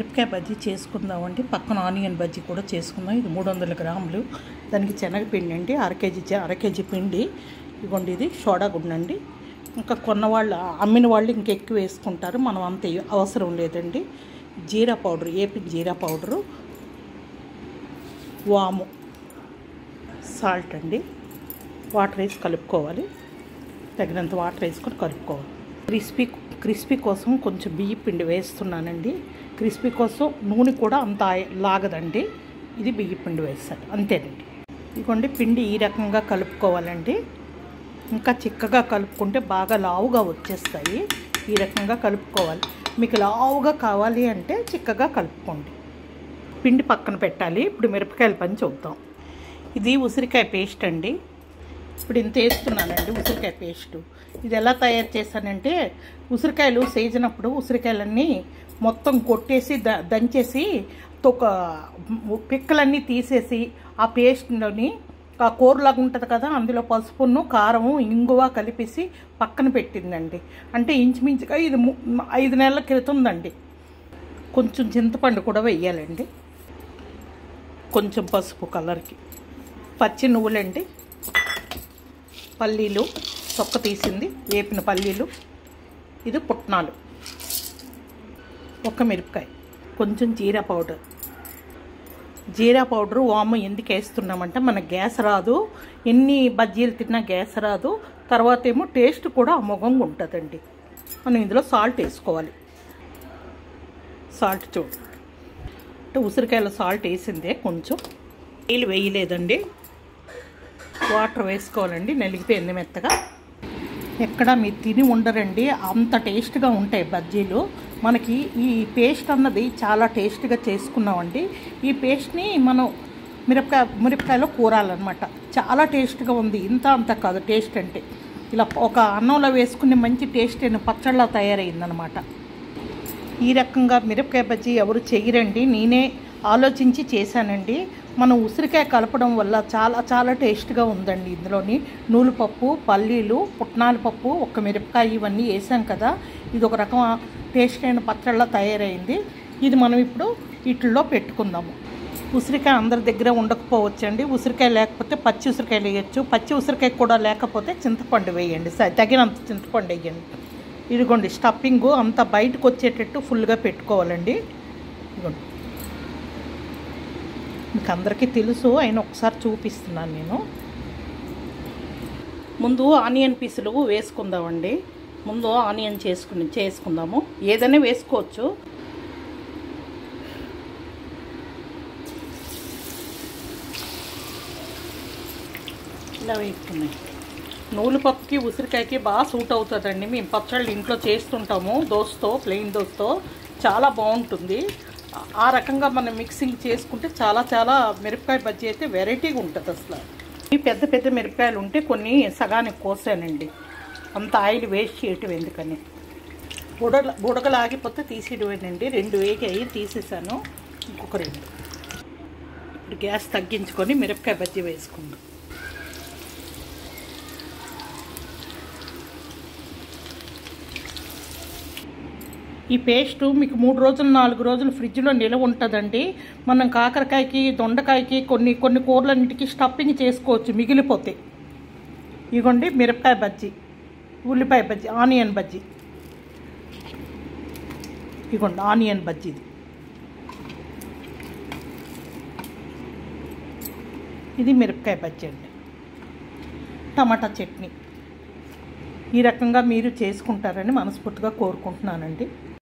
మిరపకాయ బజ్జీ చేసుకుందామండి పక్కన ఆనియన్ బజ్జీ కూడా చేసుకుందాం ఇది మూడు వందల గ్రాములు దానికి శనగపిండి అండి అర కేజీ చె- అర కేజీ పిండి ఇదిగోండి ఇది సోడా గుడ్డ అండి ఇంకా కొన్న వాళ్ళు అమ్మిన వాళ్ళు ఇంకా ఎక్కువ వేసుకుంటారు మనం అంత ఏ- అవసరం లేదండి జీరా పౌడర్ ఏపీ జీరా పౌడరు వాము సాల్ట్ అండి వాటర్ వేసి కలుపుకోవాలి తగినంత వాటర్ వేసుకొని కలుపుకోవాలి క్రిస్పీ క్రిస్పీ కోసం కొంచెం బియ్య పిండి వేస్తున్నానండి క్రిస్పీ కోసం నూనె కూడా అంత ఆయ- లాగదండి ఇది బియ్య పిండి వేస్తాను అంతేనండి ఇదిగోండి పిండి ఈ రకంగా కలుపుకోవాలండి ఇంకా చిక్కగా కలుపుకుంటే బాగా లావుగా వచ్చేస్తాయి ఈ రకంగా కలుపుకోవాలి మీకు లావుగా కావాలి అంటే చిక్కగా కలుపుకోండి పిండి పక్కన పెట్టాలి ఇప్పుడు మిరపకాయల పని చూద్దాం ఇది ఉసిరికాయ పేస్ట్ అండి ఇప్పుడు ఇంత వేస్తున్నానండి ఉసిరికాయ పేస్ట్ ఇది ఎలా తయారు చేశానంటే ఉసిరికాయలు సీజన్ అప్పుడు ఉసిరికాయలన్నీ మొత్తం కొట్టేసి ద దంచేసి తొక్క పిక్కలన్నీ తీసేసి ఆ పేస్ట్లోని ఆ కూరలాగా ఉంటుంది కదా అందులో పసుపును కారము ఇంగువ కలిపేసి పక్కన పెట్టిందండి అంటే ఇంచుమించుగా ఇది ము- ఐదు నెలల క్రితందండి కొంచెం చింతపండు కూడా వెయ్యాలండి కొంచెం పసుపు కలర్కి పచ్చి నువ్వులండి పల్లీలు తొక్క తీసింది వేపిన పల్లీలు ఇది పుట్నాలు ఒక్క మిరపకాయ కొంచెం జీరా పౌడర్ జీరా పౌడర్ వాము ఎందుకు వేస్తున్నామంటే మన గ్యాస్ రాదు ఎన్ని బజ్జీలు తిన్నా గ్యాస్ రాదు తర్వాత ఏమో టేస్ట్ కూడా అమోఘంగా ఉంటుందండి మనం ఇందులో సాల్ట్ వేసుకోవాలి సాల్ట్ చూడు అంటే ఉసిరికాయలో సాల్ట్ వేసిందే కొంచెం నీళ్ళు వేయలేదండి వాటర్ వేసుకోవాలండి నలిగిపోయింది మెత్తగా ఎక్కడ మీరు తిని ఉండరండి అంత టేస్ట్గా ఉంటాయి బజ్జీలు మనకి ఈ పేస్ట్ అన్నది చాలా టేస్ట్గా చేసుకున్నామండి ఈ పేస్ట్ని మనం మిరపకాయ మిరపకాయలో కూరాలన్నమాట చాలా టేస్ట్గా ఉంది ఇంత అంత కాదు టేస్ట్ అంటే ఇలా ఒక అన్నంలో వేసుకునే మంచి టేస్ట్ అయిన పచ్చళ్ళ తయారైందనమాట ఈ రకంగా మిరపకాయ బజ్జీ ఎవరు చెయ్యరండి నేనే ఆలోచించి చేశానండి మనం ఉసిరికాయ కలపడం వల్ల చాలా చాలా టేస్ట్గా ఉందండి ఇందులోని నూలుపప్పు పల్లీలు పుట్నాల పప్పు ఒక్క మిరపకాయ ఇవన్నీ వేసాం కదా ఇది ఒక రకం టేస్ట్ అయిన పచ్చళ్ళ తయారైంది ఇది మనం ఇప్పుడు వీటిల్లో పెట్టుకుందాము ఉసిరికాయ అందరి దగ్గర ఉండకపోవచ్చండి ఉసిరికాయ లేకపోతే పచ్చి ఉసిరికాయలు వేయచ్చు పచ్చి ఉసిరికాయ కూడా లేకపోతే చింతపండు వేయండి స- తగినంత చింతపండు వేయండి ఇదిగోండి స్టఫింగ్ అంతా బయటకు వచ్చేటట్టు ఫుల్గా పెట్టుకోవాలండి ఇదిగోండి మీకు అందరికీ తెలుసు అయినా ఒకసారి చూపిస్తున్నాను నేను ముందు ఆనియన్ పీసులు వేసుకుందామండి ముందు ఆనియన్ చేసుకుని చేసుకుందాము ఏదైనా వేసుకోవచ్చు ఇలా వేసుకున్నాయి నూలు పప్పుకి ఉసిరికాయకి బాగా సూట్ అవుతుందండి మేము పచ్చళ్ళు ఇంట్లో చేస్తుంటాము దోసతో ప్లెయిన్ దోసతో చాలా బాగుంటుంది ఆ- ఆ రకంగా మనం మిక్సింగ్ చేసుకుంటే చాలా చాలా మిరపకాయ బజ్జీ అయితే వెరైటీగా ఉంటుంది అసలు ఈ పెద్ద పెద్ద మిరపకాయలు ఉంటే కొన్ని సగానికి కోసానండి అంత ఆయిల్ వేస్ట్ చేయటం ఎందుకని బుడగ బుడగలు ఆగిపోతే తీసేయడమేనండి రెండు వేగాయి తీసేసాను ఇంకొక రెండు ఇప్పుడు గ్యాస్ తగ్గించుకొని మిరపకాయ బజ్జీ వేసుకుందాం ఈ పేస్ట్ మీకు మూడు రోజులు నాలుగు రోజులు ఫ్రిడ్జ్లో నిలవ ఉంటుందండి మనం కాకరకాయకి దొండకాయకి కొన్ని కొన్ని కూరలన్నిటికీ స్టఫింగ్ చేసుకోవచ్చు మిగిలిపోతే ఇగోండి మిరపకాయ బజ్జీ ఉల్లిపాయ బజ్జీ ఆనియన్ బజ్జీ ఇగోండి ఆనియన్ బజ్జీ ఇది ఇది మిరపకాయ బజ్జీ అండి టమాటా చట్నీ ఈ రకంగా మీరు చేసుకుంటారని మనస్ఫూర్తిగా కోరుకుంటున్నానండి